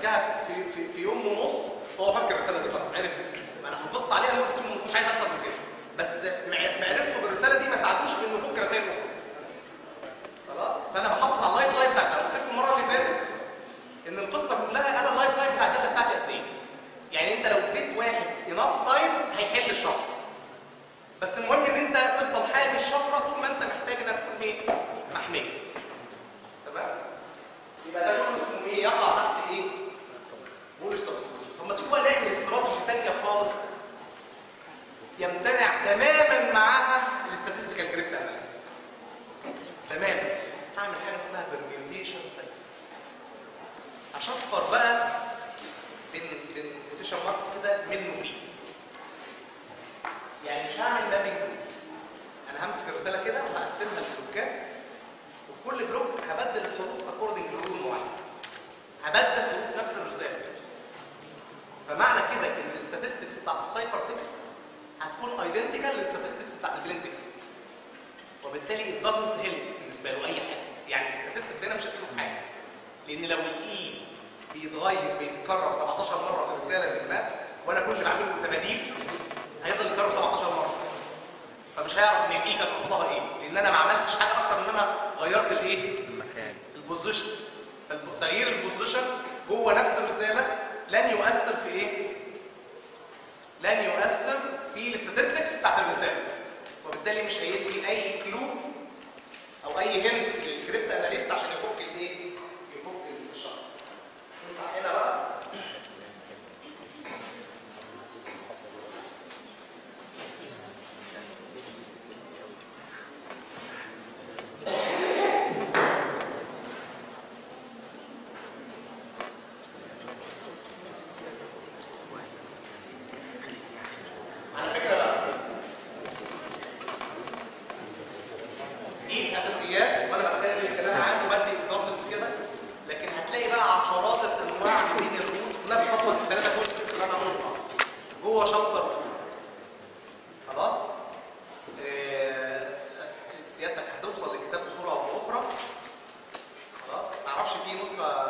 فكها في, في, في يوم ونص فهو فك الرساله دي خلاص عرف انا حافظت عليها لمده يوم مش عايز اكتر من كده بس مع- معرفته بالرساله دي ما ساعدوش في انه يفك رسائل اخرى خلاص فانا بحافظ على اللايف تايم بتاع قلت لكم المره اللي فاتت ان القصه كلها انا اللايف تايم بتاع الداتا بتاعتي قد ايه يعني انت لو اديت واحد اناف تايم هيحل الشفره بس المهم ان انت تفضل حامي الشفره طول ما انت محتاج انها تكون ايه محميه تمام يبقى ده كله اسمه ايه يقع تحت ايه بوليس سبستيوشن طب ما تيجي بقى نعمل استراتيجي ثانيه خالص يمتنع تماما معاها الاستاتستيكال كريبت اناليسيس تماما اعمل حاجه اسمها برميوتيشن سايفر اشفر بقى بين بين كوتيشن ماركس كده منه فيه يعني مش هعمل مابنج انا همسك الرساله كده وهقسمها لبلوكات وفي كل بلوك هبدل الحروف اكوردنج لرول معين هبدل حروف نفس الرساله فمعنى كده ان الاستاتستكس بتاعت السايفر تكست هتكون ايدنتيكال للستاتستكس بتاعت البلين تكست وبالتالي it doesn't help بالنسبه له اي حاجه يعني الاستاتستكس هنا مش هتفيده بحاجه لان لو الاي بيتغير بيتكرر 17 مره في رساله ما وانا كل اللي بعمله تباديل هيفضل يتكرر 17 مره فمش هيعرف ان الاي كانت اصلها ايه لان انا ما عملتش حاجه اكتر من ان انا غيرت الايه المكان البوزيشن تغيير البوزيشن جوه نفس الرساله لن يؤثر في ايه لن يؤثر في الاستاتستكس بتاعت الرساله وبالتالي مش هيدي اي كلو او اي هنت للكريبت اناليست عشان يفك الايه يفك الشرط نمسح هنا بقى على فكره بقى دي الاساسيات وانا بتكلم الكلام عنه بدي اكزامبلز كده لكن هتلاقي بقى عشرات الانواع من الرولز كلها بتطبق الثلاثه كونسبتس اللي انا قلتهم جوه شابتر خلاص آه، سيادتك هتوصل للكتاب بصوره او باخرى خلاص ما اعرفش في نسخه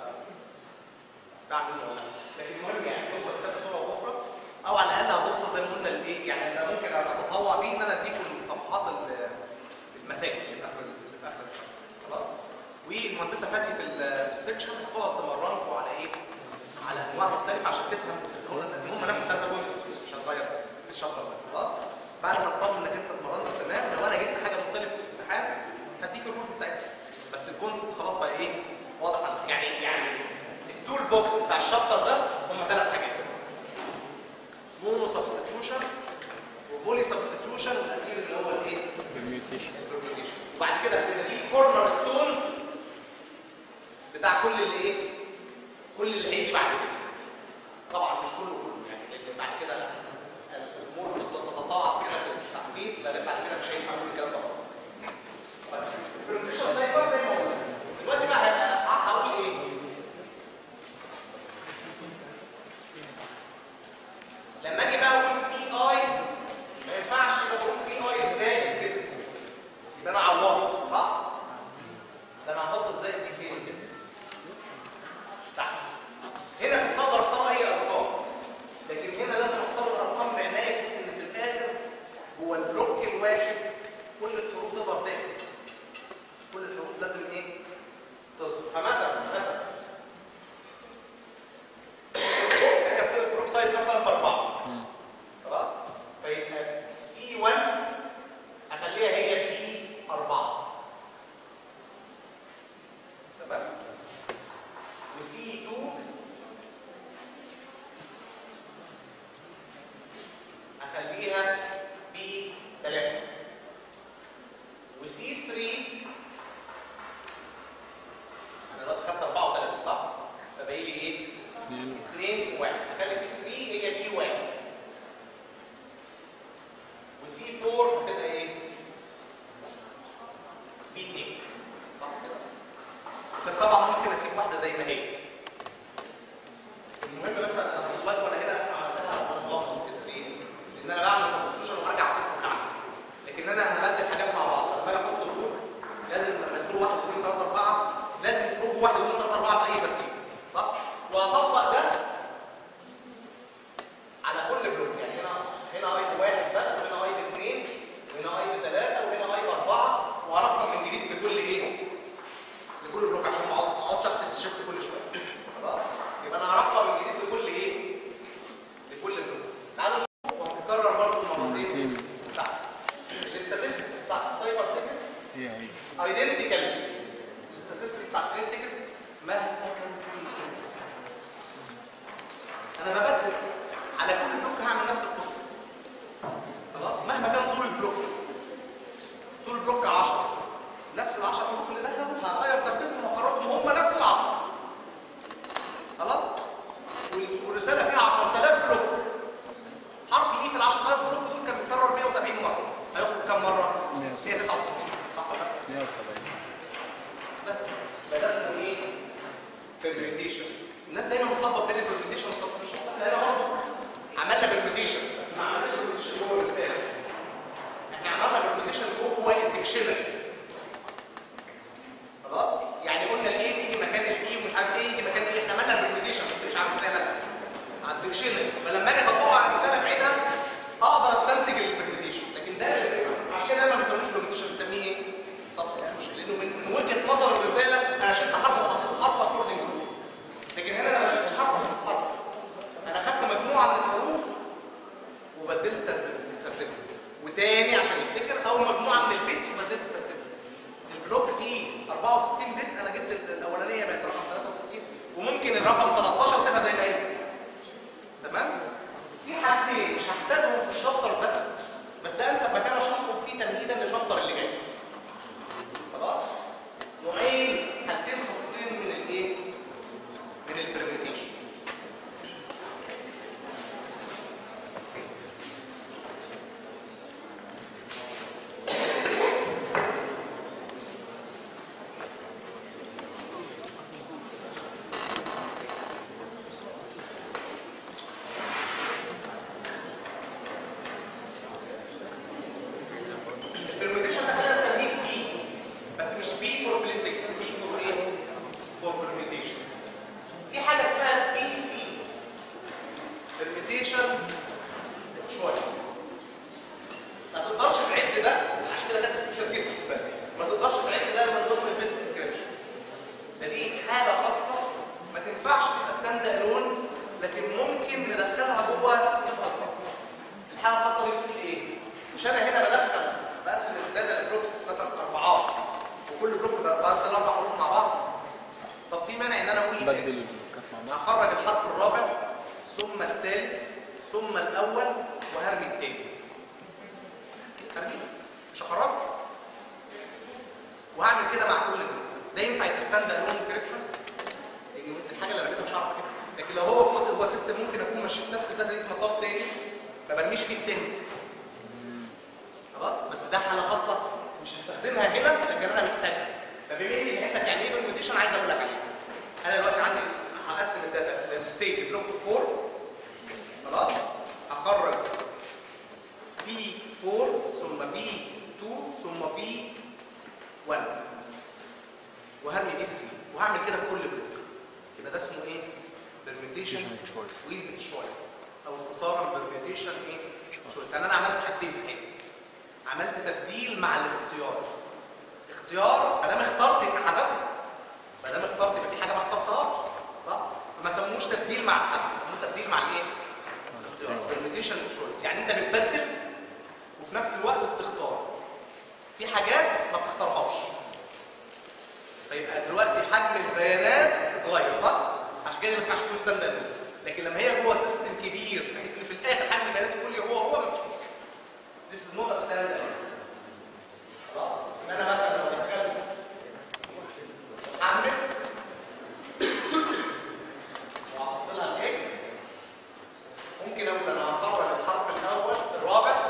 بعمل ولا لا لكن المهم يعني توصل للكتاب بصوره او باخرى او على الاقل هتوصل زي ما قلنا لايه يعني انا ممكن اتطوع بيه ان انا اديكم صفحات ال- المسائل اللي في اخر اللي في اخر الشهر خلاص والمهندسه فاتي في ال- في السكشن هتقعد تمرنكم على ايه على انواع مختلفه عشان تفهم ان هم نفس الثلاثه كونسبتس مش هتغير في الشابتر ده خلاص بعد ما تطمن انك انت اتمرنت تمام لو انا جبت حاجه مختلفه في الامتحان هديك الرولز بتاعتها بس الكونسبت خلاص بقى ايه واضح عندك. يعني يعني التول بوكس بتاع الشابتر ده هم ثلاث حاجات مونو سبستيتيوشن وبولي سبستيتيوشن والاخير اللي هو الايه permutation البرميوتيشن وبعد كده هتبقى دي كورنر ستونز بتاع كل اللي ايه كل اللي هيجي بعد كده طبعا مش كله كله يعني لكن بعد كده الامور تتصاعد كده في التحديد لان بعد كده مش هينفع نقول الكلام ده خالص بس البرميوتيشن زي ما زي ما قلنا دلوقتي بقى هيبقى هقول ايه لما اجي بقى اقول اي اي ما ينفعش يبقى بقول اي اي ازاي كده يبقى انا عوضت صح؟ ده انا هحط ازاي دي فين كده؟ تحت هنا كنت اقدر اختار اي ارقام لكن هنا لازم اختار الارقام بعنايه بحيث ان في الاخر هو البلوك الواحد كل الحروف تظهر تاني كل الحروف لازم ايه؟ تظهر فمثلا مثلا يعني افترض بلوك سايز مثلا باربعه خلاص فيبقى سي 1 اخليها هي بي 4 تمام وسي 2 اخليها بي 3 وسي 3 انا دلوقتي خدت 4 و3 صح؟ فباقي لي ايه؟ اثنين 2 1 اخلي سي 3 هي بي 1 وسي 4 هتبقى ايه؟ بي 2 صح كده؟ وكان طبعا ممكن اسيب واحده زي ما هي المهم بس انا خد بالك وانا هنا عملتها غلط كده ليه؟ لان انا بعمل سبستيوشن وارجع افكر خمس لكن انا هبدل حاجات مع بعض بس باجي احط دخول لازم لما يدخلوا 1 2 3 4 لازم يخرجوا 1 2 3 4 باي ترتيب صح؟ واقعد permutation الناس دايما بتخبط بين البرميتيشن والسبستيوشن احنا هنا برضه عملنا برميتيشن بس ما عملناش برميتيشن جوه الرساله احنا عملنا برميتيشن جوه الديكشنري خلاص يعني قلنا الايه تيجي مكان الاي ومش عارف ايه يجي مكان ايه احنا عملنا برميتيشن بس مش عارف ازاي عملنا على الديكشنري فلما اجي اطبقه على الرساله بعينها اقدر استنتج البرميتيشن لكن ده مش عشان كده انا ما بسموش برميتيشن بسميه ايه؟ سبستيوشن لانه من من وجهه نظر الرساله انا شلت حرف وحطيت حرف اكوردنج لكن هنا انا ما شلتش حرف وحطيت حرف انا خدت مجموعه من الحروف وبدلت ترتيب- ترتيبها وتاني عشان يفتكر او مجموعه من البيتس وبدلت ترتيبها البلوك فيه 64 بت انا جبت الاولانيه بقت رقم 63 وممكن الرقم 13 سيبها زي ما هي تمام في حاجتين مش هحتاجهم في الشابتر ده بس ده انسب مكان اشرحهم فيه تمهيدا للشابتر اللي جاي خلاص نوعين حاجتين خاصين من الايه من البرميتيشن البرميتيشن ده خلينا نسميه بي بس مش بي فور بلين تكست بي فور ايه؟ فور برميتيشن في حاجه اسمها بي سي برميتيشن تشويس ما تقدرش تعد ده عشان كده ده سبيشال كيس ما تقدرش تعد ده من ضمن البيزك انكريبشن ده دي حاله خاصه ما تنفعش تبقى ستاند الون لكن ممكن ندخلها جوه سيستم اكبر الحاله الخاصه دي بتقول ايه؟ مش انا هنا بدخل بقسم الداتا البلوكس مثلا اربعات وكل بلوك بقسم اربع حروف مع بعض طب في مانع ان انا اقول بدل الآتي. البلوكات مع بعض هخرج الحرف الرابع ثم الثالث ثم الاول وهرمي الثاني هرمي مش هخرجه وهعمل كده مع كل بلوك ده ينفع يبقى ستاند الون انكريبشن لان الحاجه اللي رميتها مش هعرف كده لكن لو هو جزء جوه سيستم ممكن اكون مشيت نفس الداتا دي في مسار تاني ما برميش فيه التاني خلاص بس ده حاله خاصه مش هستخدمها هنا لكن انا محتاجها فبما اني فهمتك يعني ايه برميتيشن عايز اقول لك عليه انا دلوقتي عندي هقسم الداتا سيت بلوك 4 خلاص هخرج بي 4 ثم بي 2 ثم بي 1 وهرمي بي 3 وهعمل كده في كل بلوك يبقى ده اسمه ايه؟ برميتيشن Permutation choice. ويز تشويس او اختصارا برميتيشن ايه؟ تشويس يعني انا عملت حاجتين في حاجه عملت تبديل مع الاختيار اختيار ما دام اخترت يبقى حذفت ما دام اخترت يبقى في حاجه ما اخترتهاش صح؟ فما سموش تبديل مع الحذف سموه تبديل مع الايه؟ الاختيار برميتيشن تشويس يعني انت بتبدل وفي نفس الوقت بتختار في حاجات ما بتختارهاش فيبقى دلوقتي حجم البيانات اتغير صح؟ عشان كده ما ينفعش تكون ستاند الون لكن لما هي جوه سيستم كبير بحيث ان في الاخر حجم البيانات الكلي هو هو ما فيش This is not a stand alone. خلاص؟ يبقى انا مثلا لو دخلت احمد واحط لها الاكس ممكن اقول انا هخرج الحرف الاول الرابع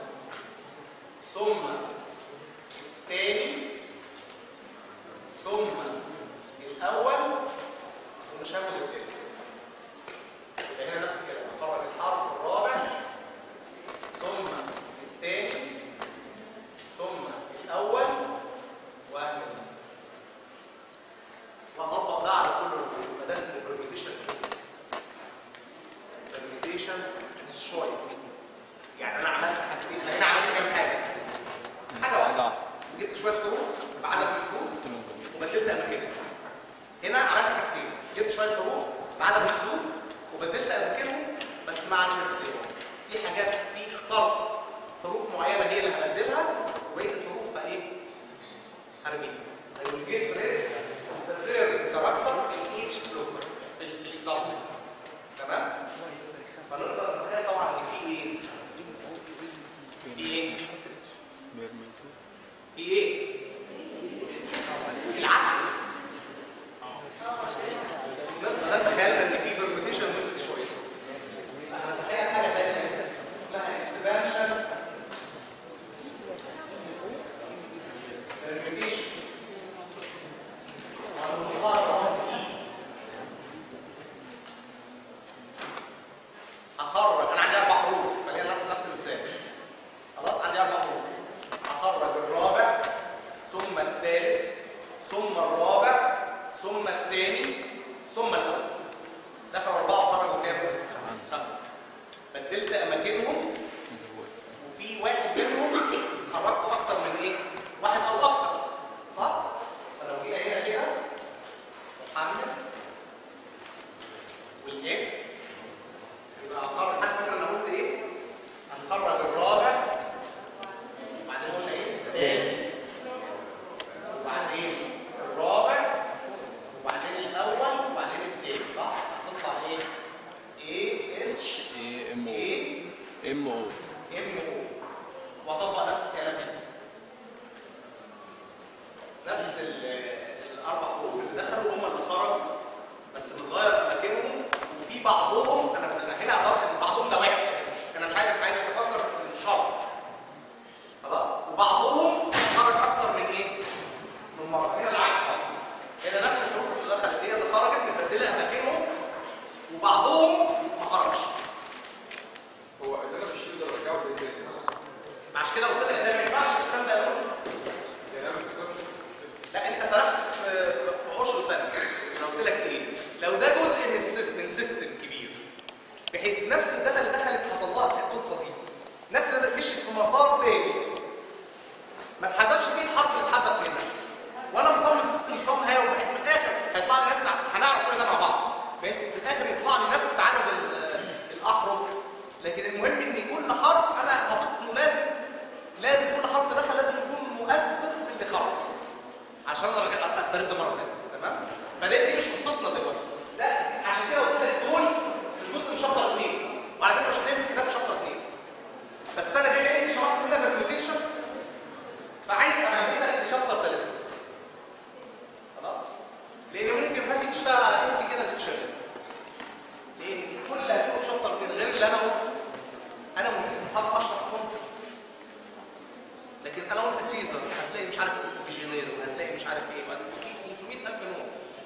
ثم الثاني ثم الاول ومش هاخد الثالث يبقى هنا نفس الكلام هخرج الحرف الرابع ثم الثاني ثم الاول واهمل واطبق ده على كل الركوب فده اسمه permutation permutation choice يعني انا عملت حاجتين انا هنا عملت كام حاجه حاجه حاجة واحده واحدة جبت شويه حروف بعدد محدود قلت لهم بالمية. وبدلت اماكنهم هنا عملت حاجتين جبت شويه حروف بعدد محدود وبدلت اماكنهم بس مع الاختيار في حاجات في اخترت حروف معينه هي اللي هبدلها وبقيه الحروف بقى ايه هرميها I will get rid of the third character in each block في ال- في الاكزامبل تمام فنقدر نتخيل طبعا ان في ايه في ايه بيرميتو في ايه العكس نقدر نتخيل ان في permutation with choice هنتخيل حاجه ثانيه اسمها expansion permutation والمقارنه والاكس يبقى هنخرج حد فاكر انا قلت ايه؟ هنخرج الرابع وبعدين قلنا ايه؟ الثالث وبعدين الرابع وبعدين الاول وبعدين الثالث صح؟ هتطلع ايه؟ ايه اتش اي ام او ايه ام او ام او واطبق نفس الكلام هنا نفس ال- الاربع حروف اللي دخلوا هم اللي خرجوا بس بنغير اماكنهم وفي بعضهم انا انا هنا اعتقد ان بعضهم ده واحد انا مش عايزك عايزك تفكر في الشرط خلاص وبعضهم خرج اكتر من ايه؟ من مره هنا العكس هنا نفس الحروف اللي دخلت هي اللي خرجت متبدله اماكنهم وبعضهم ما خرجش هو اللي انا بشيل ده برجعه زي كده عشان كده قلت لك ده ما ينفعش تستنى يا رب. يعني انا مستكشف لا انت سرحت في في- في عشر سنه انا قلت لك ايه لو ده جزء من السيس- من سيستم كبير بحيث نفس الداتا اللي دخلت حصل لها القصه دي نفس الداتا مشيت في مسار تاني ما اتحذفش فيه الحرف اللي اتحذف هنا وانا مصمم سيستم مصمم هاو بحيث في الاخر هيطلع لي نفس ع- هنعرف كل ده مع بعض بحيث في الاخر يطلع لي نفس عدد ال- الاحرف لكن المهم ان كل حرف انا حافظت انه لازم لازم كل حرف دخل لازم يكون مؤثر في اللي خرج عشان ارجع استرد مره ثانيه تمام فدي دي مش قصتنا دلوقتي لا عشان كده قلت لك دول مش جزء من شابتر 2 وعلى فكره مش هتلاقيهم في كتاب شابتر 2 بس انا بما اني شرحت هنا بالريبيتيشن فعايز اعملها لشابتر 3 خلاص لان ممكن فاتي تشتغل على اس كده سكشن لان كل اللي هتقوله في شابتر 2 غير اللي انا قلته انا مهندس في المحاضره اشرح كونسبتس لكن انا قلت سيزر هتلاقي مش عارف فيجينير وهتلاقي مش عارف ايه وهتلاقي 500000 نوع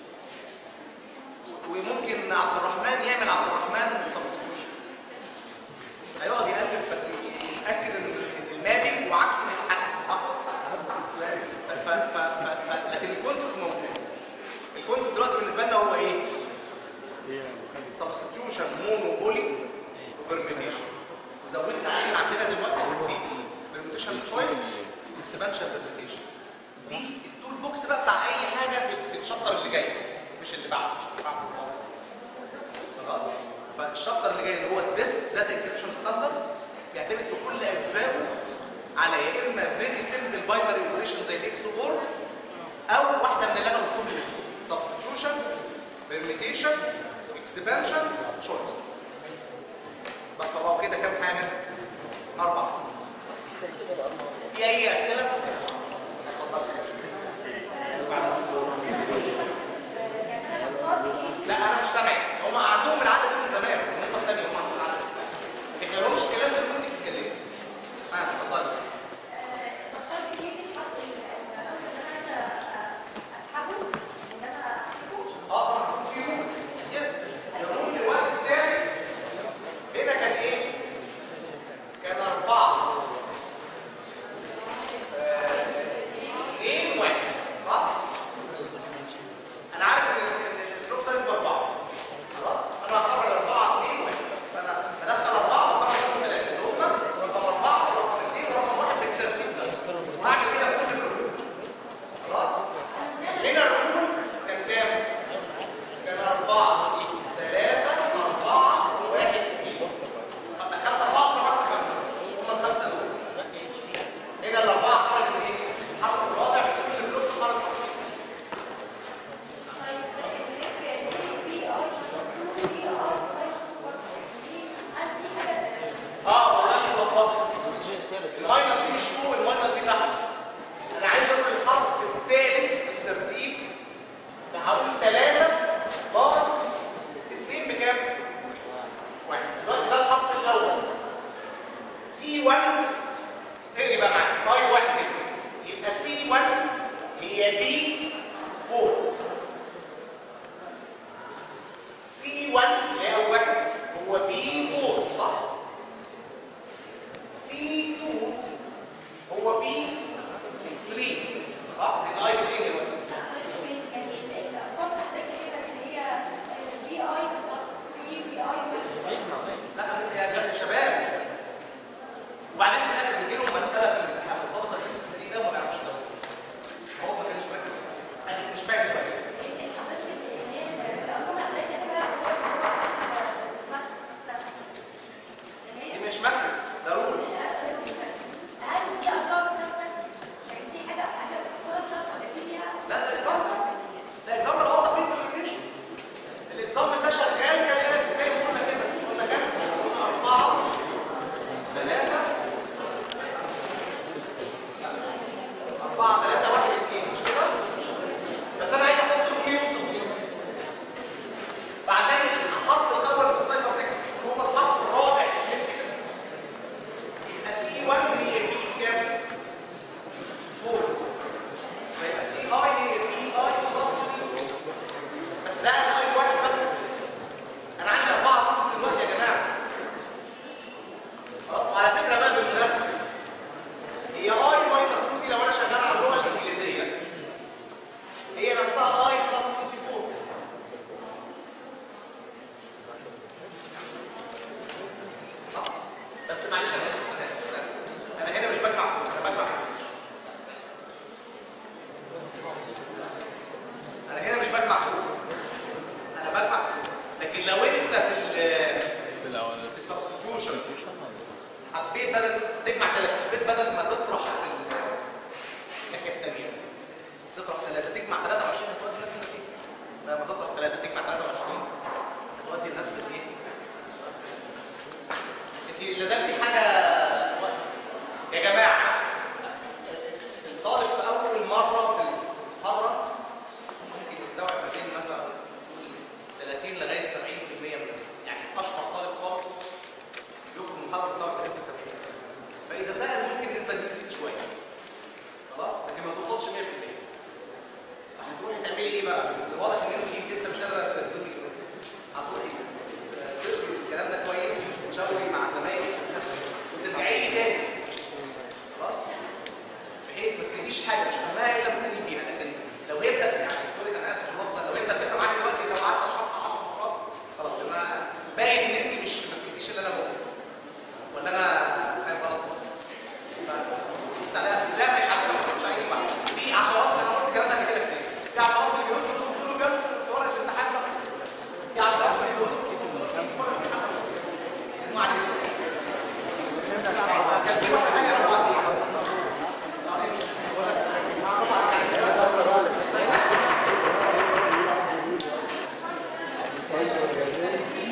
وممكن عبد الرحمن يعمل عبد الرحمن سبستيتيوشن هيقعد يقلب بس يتاكد ان المابنج وعكسه متحقق ف- ف- ف- ف- ف- لكن الكونسبت موجود الكونسبت دلوقتي بالنسبه لنا هو ايه؟ سبستيتيوشن مونوبولي وبرميتيشن وزودنا عليه اللي عندنا دلوقتي جديد برميتيشن تشويس واكسبانشن برميتيشن دي التول بوكس بقى بتاع اي حاجه في, في الشابتر اللي جاي مش اللي بعده مش اللي بعده خلاص فالشابتر اللي جاي اللي هو الديس داتا انكريبشن ستاندرد بيعتمد في كل اجزائه على يا اما فيري سمبل باينري اوبريشن زي الاكس اور او واحده من اللي انا قلتهم سبستيتيوشن برميتيشن اكسبانشن تشويس بقى فبقوا كده كام حاجه اربع في اي اسئله لا انا مش سامع هم عندهم العدد ده من زمان هم الثانيه هم عندهم العدد ما بيخلوش كلام غير وانت بتتكلمي اه اتفضلي اه طبعا في رول يس الرول الوقت الثاني هنا كان ايه؟ كان اربعه آه، اثنين واحد صح؟ انا عارف ان إن الدروب سايز باربعه خلاص؟ انا هخرج اربعه اثنين واحد فانا بدخل اربعه وبخرج منهم ثلاثه اللي هم رقم اربعه ورقم اثنين ورقم واحد بالترتيب ده وهعمل كده في كل الرول خلاص؟ هنا الرول كان كام؟ كان أربعة ثلاثة أربعة واحد اثنين دخلت أربعة وخرجت خمسة هم الخمسة دول هنا الأربعة خرجت إيه؟ الحرف الرابع من كل بلوك خرج خمسة اه والله ملخبطة الماينس دي مش فوق الماينس دي تحت أنا عايز أقول الحرف الثالث في الترتيب فهقول ثلاثة ناقص اثنين بكام؟ واحد دلوقتي ده الخط الأول سي 1 اقري بقى معايا طيب واحد كده يبقى سي 1 هي بي 4 سي 1 اللي هي أول واحد هو بي 4 صح؟ سي 2 هو بي 3 صح؟ لأن اي بتين دلوقتي لا يا شباب- يا شباب وبعدين في الاخر بيجي لهم مساله في الامتحان مرتبطه بالحته دي ده وما بيعرفش ده هو ما كانش فاهم انا مش فاهم سؤال النظام ده شغال كالاتي زي ما قلنا كده قلنا كام؟ قلنا أربعة ثلاثة أربعة ثلاثة واحد اثنين مش كده؟ بس أنا عايز أحط له مين يوصف دي فعشان الحرف الأول في السايفر تكست هو الحرف الرابع في المين تكست يبقى سي 1 هي بي في كام؟ 4 فيبقى سي اي هي بي اي بلس بي بس لا انا اي واحد بس انا عندي اربعه تولز دلوقتي يا جماعه خلاص وعلى فكره بقى بالمناسبه هي اي ماينس 2 دي لو انا شغال على اللغه الانجليزيه هي نفسها اي بلس 24 صح؟ بس معلش انا اسف انا اسف أنا آسف. انا هنا مش بجمع فوق انا بجمع فوق انا هنا مش بجمع فوق انا بجمع فوق لكن لو انت في ال- في الأول في السبستيوشن حبيت بدل تجمع ثلاثة حبيت بدل ما تطرح في ال- الناحية الثانية تطرح ثلاثة تجمع 23 هتودي نفس النتيجة لما تطرح ثلاثة تجمع 23 هتودي لنفس الايه؟ نفس النتيجة. انت لا زال في حاجة يا جماعة الطالب في أول مرة في المحاضرة ممكن يستوعب ما بين مثلا 30 لغاية 70% من يعني أشهر طالب خالص يخرج من المحاضرة مستوعب بنسبة 70 فإذا سأل ممكن النسبة دي تزيد شوية خلاص لكن ما توصلش 100% هتروحي تعملي ايه بقى؟ واضح ان انت لسه مش قادره تدوري هتروحي تقري الكلام ده كويس وتشاوري مع زمايلك وترجعي لي تاني خلاص؟ بحيث ما تسيبيش حاجه مش فاهماها الا لما تسالني فيها لكن لو هي بدا يعني سوري انا اسف في اللفظ لو هي بتلبسها معاكي دلوقتي لو قعدت اشرحها 10 مرات خلاص انا باين ان انت مش ما فهمتيش اللي انا بقوله ولا انا فاهم غلط؟ بص عليها لا مش عارف مش عايز ينفع في عشرات انا قلت الكلام ده قبل كده كتير في عشرات مليون فلوس كله جاب في ورقه الامتحان بقى في عشرات مليون في ورقه الامتحان مع الاسم كان في واحده ثانيه رفعت دي طيب